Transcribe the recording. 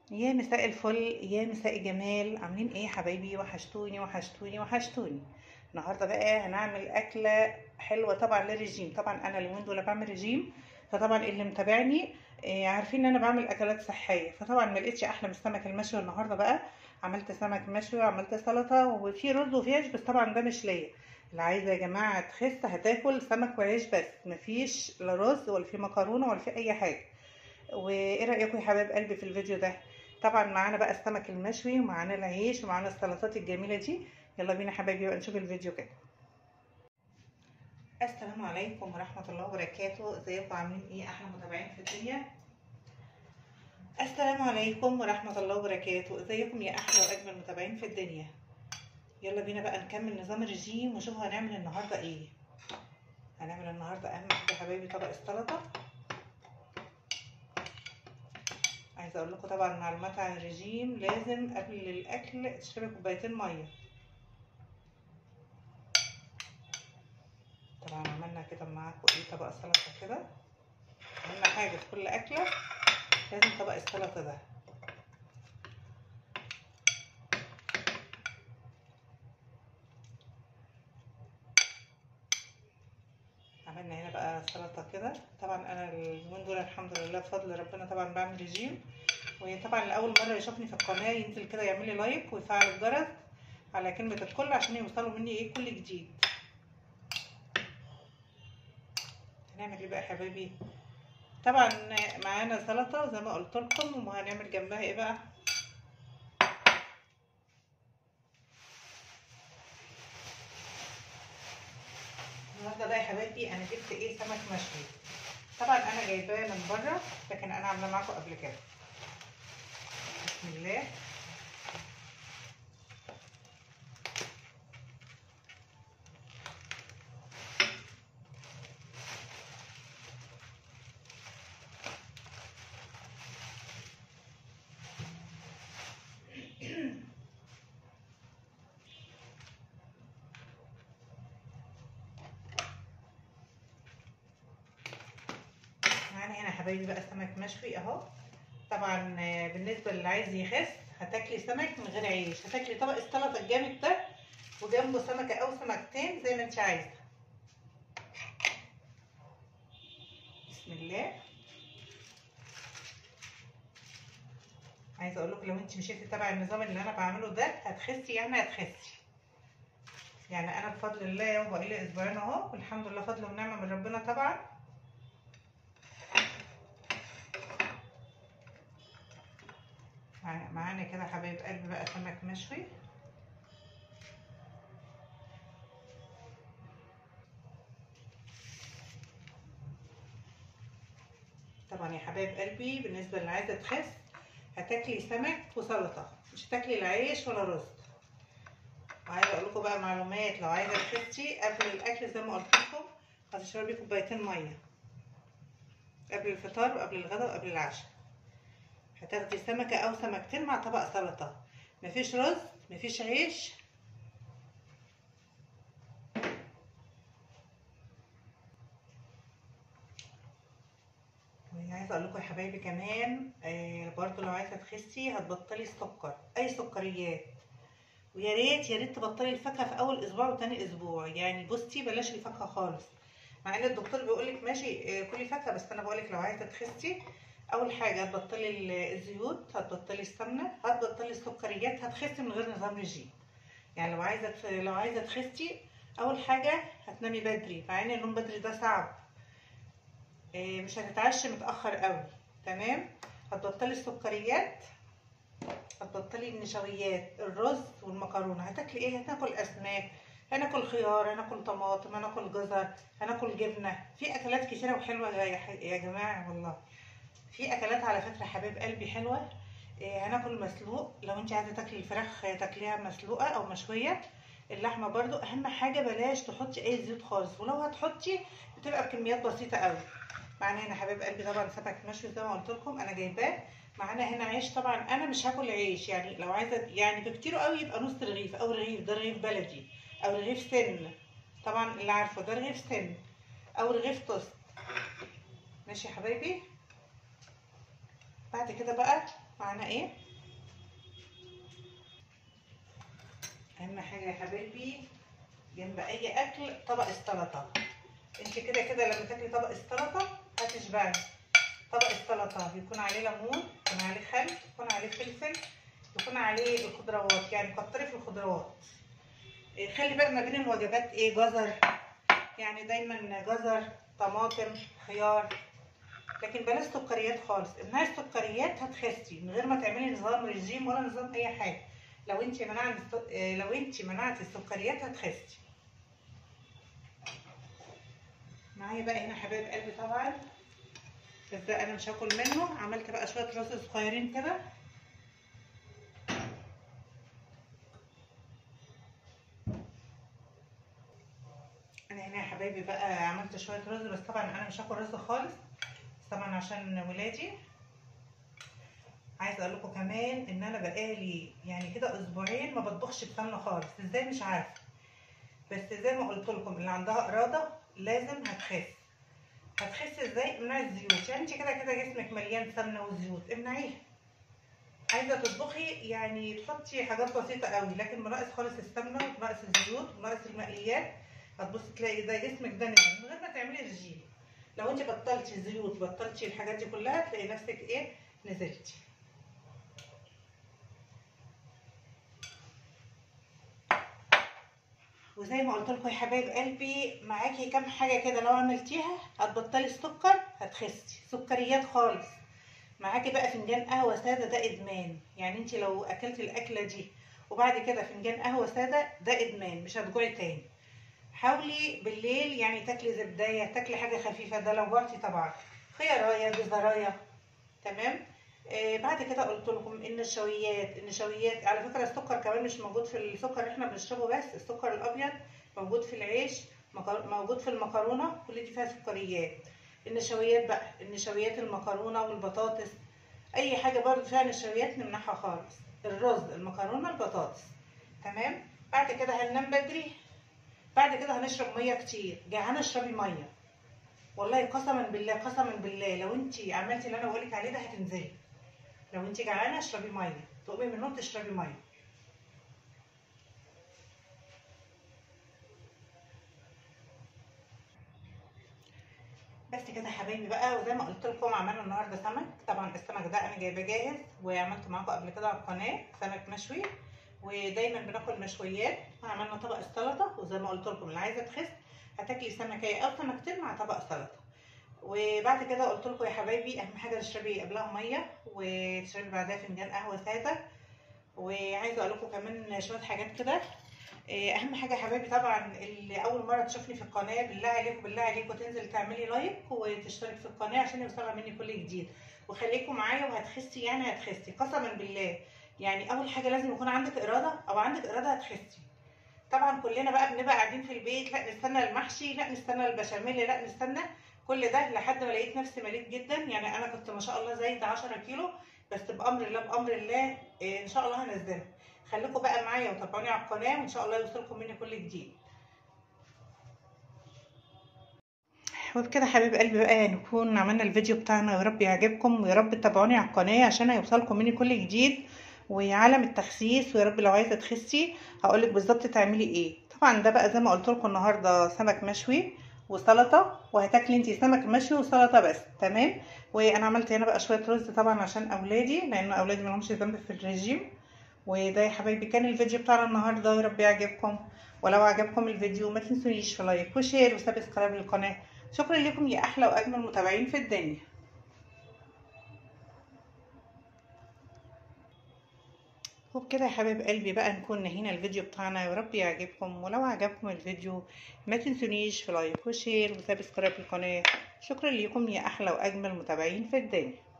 يا مساء الفل يا مساء الجمال عاملين ايه يا حبايبي وحشتوني وحشتوني وحشتوني النهارده بقى هنعمل اكله حلوه طبعا للرجيم طبعا انا اليومين دول بعمل رجيم فطبعا اللي متابعني آه، عارفين ان انا بعمل اكلات صحيه فطبعا ما لقيتش احلى من السمك المشوي النهارده بقى عملت سمك مشوي وعملت سلطه وفي رز وفي عيش بس طبعا ده مش ليا اللي عايزه يا جماعه تخس هتاكل سمك وعيش بس مفيش لا رز ولا في مكرونه ولا في اي حاجه وايه رايكم يا حبايب قلبي في الفيديو ده طبعا معانا بقى السمك المشوي ومعانا العيش ومعانا السلطات الجميله دي يلا بينا حبايبي بقى نشوف الفيديو كده السلام عليكم ورحمه الله وبركاته ازيكم عاملين ايه احلى متابعين في الدنيا السلام عليكم ورحمه الله وبركاته ازيكم يا احلى واجمل متابعين في الدنيا يلا بينا بقى نكمل نظام الرجيم ونشوف هنعمل النهارده ايه هنعمل النهارده اهم حاجه يا حبايبي طبق السلطه عايزه اقول لكم طبعا معلومات عن الرجيم لازم قبل الاكل تشربي كوبايتين ميه طبعا عملنا كده معاكم ايه طبق سلطه كده اهم حاجه في كل اكله لازم طبق السلطه ده عملنا هنا بقى سلطه كده طبعا انا اليومين دول الحمد لله بفضل ربنا طبعا بعمل رجيم وطبعا لاول مره يشوفني في القناه ينزل كده يعمل لي لايك ويفعل الجرس على كلمه الكل عشان يوصلوا مني ايه كل جديد هنعمل ايه بقى يا حبايبي طبعا معانا سلطه زي ما قلت لكم وهنعمل جنبها ايه بقى النهارده بقى يا حبايبي انا جبت ايه سمك مشوي طبعا انا جايباه من بره لكن انا عاملاه معاكم قبل كده بسم الله معانا هنا يا حبايبي بقى سمك مشوي اهو طبعا بالنسبه للي عايز يخس هتاكلي سمك من غير عيش هتاكلي طبق السلطه الجامد ده وجنبه سمكه او سمكتين زي ما انت عايزه بسم الله عايزه اقول لكم لو انت مشيتي تبع النظام اللي انا بعمله ده هتخسي يعني هتخسي يعني انا بفضل الله يوم بقى لي اسبوعين اهو والحمد لله فضل ونعمه من ربنا طبعا معانا كده حبايب قلبي بقى سمك مشوي طبعا يا حبايب قلبي بالنسبه اللي عايزه تخس هتاكلي سمك وسلطه مش هتاكلي لا عيش ولا رز وعايزه اقول لكم بقى معلومات لو عايزه تخسي قبل الاكل زي ما قلت لكم هتشربي كوبايتين ميه قبل الفطار وقبل الغداء وقبل العشاء هتاخدي سمكة أو سمكتين مع طبق سلطة مفيش رز مفيش عيش عايزة أقول لكم يا حبايبي كمان آه برضو لو عايزة تخسي هتبطلي السكر أي سكريات ويا ريت يا ريت تبطلي الفاكهة في أول أسبوع وتاني أسبوع يعني بصي بلاش الفاكهة خالص مع إن الدكتور بيقولك ماشي آه كلي فاكهة بس أنا بقولك لو عايزة تخسي اول حاجه هتبطلي الزيوت هتبطلي السمنه هتبطلي السكريات هتخسي من غير نظام رجيم يعني لو عايزه لو عايزه تخسي اول حاجه هتنامي بدري مع ان النوم بدري ده صعب مش هتتعشي متاخر قوي تمام هتبطلي السكريات هتبطلي النشويات الرز والمكرونه هتاكلي ايه هتاكل اسماك هناكل خيار هناكل طماطم هناكل جزر هناكل جبنه في اكلات كتيره وحلوه يا جماعه والله في اكلات على فكره حبايب قلبي حلوه إيه هناكل مسلوق لو انت عايزه تاكلي الفراخ تاكليها مسلوقه او مشويه اللحمه برضو اهم حاجه بلاش تحطي اي زيوت خالص ولو هتحطي بتبقى بكميات بسيطه قوي معانا هنا حبايب قلبي طبعا سمك مشوي زي ما قلت لكم انا جايباه معانا هنا عيش طبعا انا مش هاكل عيش يعني لو عايزه يعني بكتيره قوي يبقى نص رغيف او رغيف ده رغيف بلدي او رغيف سن طبعا اللي عارفه ده رغيف سن او رغيف توست ماشي يا حبايبي بعد كده بقى معانا ايه اهم حاجه يا حبايبي جنب اي اكل طبق السلطه انت كده كده لما تاكلي طبق السلطه هتشبعي طبق السلطه يكون عليه ليمون يكون عليه خل يكون عليه فلفل يكون عليه الخضروات يعني كتري في الخضروات إيه، خلي بالك ما بين الوجبات ايه جزر يعني دايما جزر طماطم خيار لكن بلاش سكريات خالص امنعي السكريات هتخسي من غير ما تعملي نظام رجيم ولا نظام اي حاجه لو انت منعتي الس- إيه، لو انت منعتي السكريات هتخسي معايا بقى هنا حبايب قلبي طبعا بس ده انا مش هاكل منه عملت بقى شويه رز صغيرين كده انا هنا يا حبايبي بقى عملت شويه رز بس طبعا انا مش هاكل رز خالص بس طبعا عشان ولادي عايزه اقول لكم كمان ان انا بقالي يعني كده اسبوعين ما بطبخش بسمنه خالص ازاي مش عارفه بس زي ما قلت لكم اللي عندها اراده لازم هتخس هتخس ازاي امنعي الزيوت يعني انت كده كده جسمك مليان سمنه وزيوت امنعيها عايزه تطبخي يعني تحطي حاجات بسيطه قوي لكن مناقص خالص السمنه وناقص الزيوت وناقص المقليات هتبصي تلاقي ده جسمك ده نزل من غير ما تعملي رجيم لو انت بطلتي زيوت بطلتي الحاجات دي كلها تلاقي نفسك ايه نزلتي وزي ما قلت لكم يا حبايب قلبي معاكي كام حاجه كده لو عملتيها هتبطلي السكر هتخسي سكريات خالص معاكي بقى فنجان قهوه ساده ده ادمان يعني انت لو اكلتي الاكله دي وبعد كده فنجان قهوه ساده ده ادمان مش هتجوعي تاني حاولي بالليل يعني تاكلي زبدايه تاكلي حاجه خفيفه ده لو جوعتي طبعا خيارايه جزرايه تمام آه بعد كده قلت لكم النشويات النشويات على فكره السكر كمان مش موجود في السكر اللي احنا بنشربه بس السكر الابيض موجود في العيش مكر- موجود في المكرونه كل دي فيها سكريات النشويات بقى النشويات المكرونه والبطاطس اي حاجه برضو فيها نشويات نمنعها خالص الرز المكرونه البطاطس تمام بعد كده هننام بدري بعد كده هنشرب ميه كتير جعانه اشربي ميه والله قسما بالله قسما بالله لو انت عملتي اللي انا بقولك عليه ده هتنزلي لو انت جعانه اشربي ميه تقومي من النوم تشربي ميه بس كده يا حبايبي بقى وزي ما قلت لكم عملنا النهارده سمك طبعا السمك ده انا جايباه جاهز وعملته معاكم قبل كده على القناه سمك مشوي ودايما بناكل مشويات وعملنا طبق السلطه وزي ما قلت لكم اللي عايزه تخس هتاكلي سمكيه او سمكتين مع طبق سلطه وبعد كده قلت لكم يا حبايبي اهم حاجه تشربي قبلها ميه وتشربي بعدها فنجان قهوه ساده وعايزه اقول لكم كمان شويه حاجات كده إيه، اهم حاجه يا حبايبي طبعا اللي اول مره تشوفني في القناه بالله عليكم بالله عليكم تنزل تعملي لايك وتشترك في القناه عشان يوصلها مني كل جديد وخليكم معايا وهتخسي يعني هتخسي قسما بالله يعني اول حاجه لازم يكون عندك اراده او عندك اراده هتخسي طبعا كلنا بقى بنبقى قاعدين في البيت لا نستنى المحشي لا نستنى البشاميل لا نستنى كل ده لحد ما لقيت نفسي مليت جدا يعني انا كنت ما شاء الله زايده 10 كيلو بس بامر الله بامر الله إيه، ان شاء الله هنزلها خليكم بقى معايا وتابعوني على القناه وان شاء الله يوصلكم مني كل جديد وبكده حبيب قلبي بقى نكون عملنا الفيديو بتاعنا يا رب يعجبكم ويا رب تتابعوني على القناه عشان هيوصلكم مني كل جديد وعالم التخسيس ويا رب لو عايزه تخسي هقولك بالظبط تعملي ايه طبعا ده بقى زي ما قلت لكم النهارده سمك مشوي وسلطه وهتاكلي انتي سمك مشوي وسلطه بس تمام وانا عملت هنا بقى شويه رز طبعا عشان اولادي لان اولادي ملهمش ذنب في الرجيم وده يا حبايبي كان الفيديو بتاعنا النهارده يا رب يعجبكم ولو عجبكم الفيديو ما تنسونيش في لايك وشير وسبسكرايب للقناه شكرا لكم يا احلى واجمل متابعين في الدنيا وبكده يا حبايب قلبي بقى نكون نهينا الفيديو بتاعنا يا رب يعجبكم ولو عجبكم الفيديو ما تنسونيش في لايك وشير وسبسكرايب للقناه شكرا لكم يا احلى واجمل متابعين في الدنيا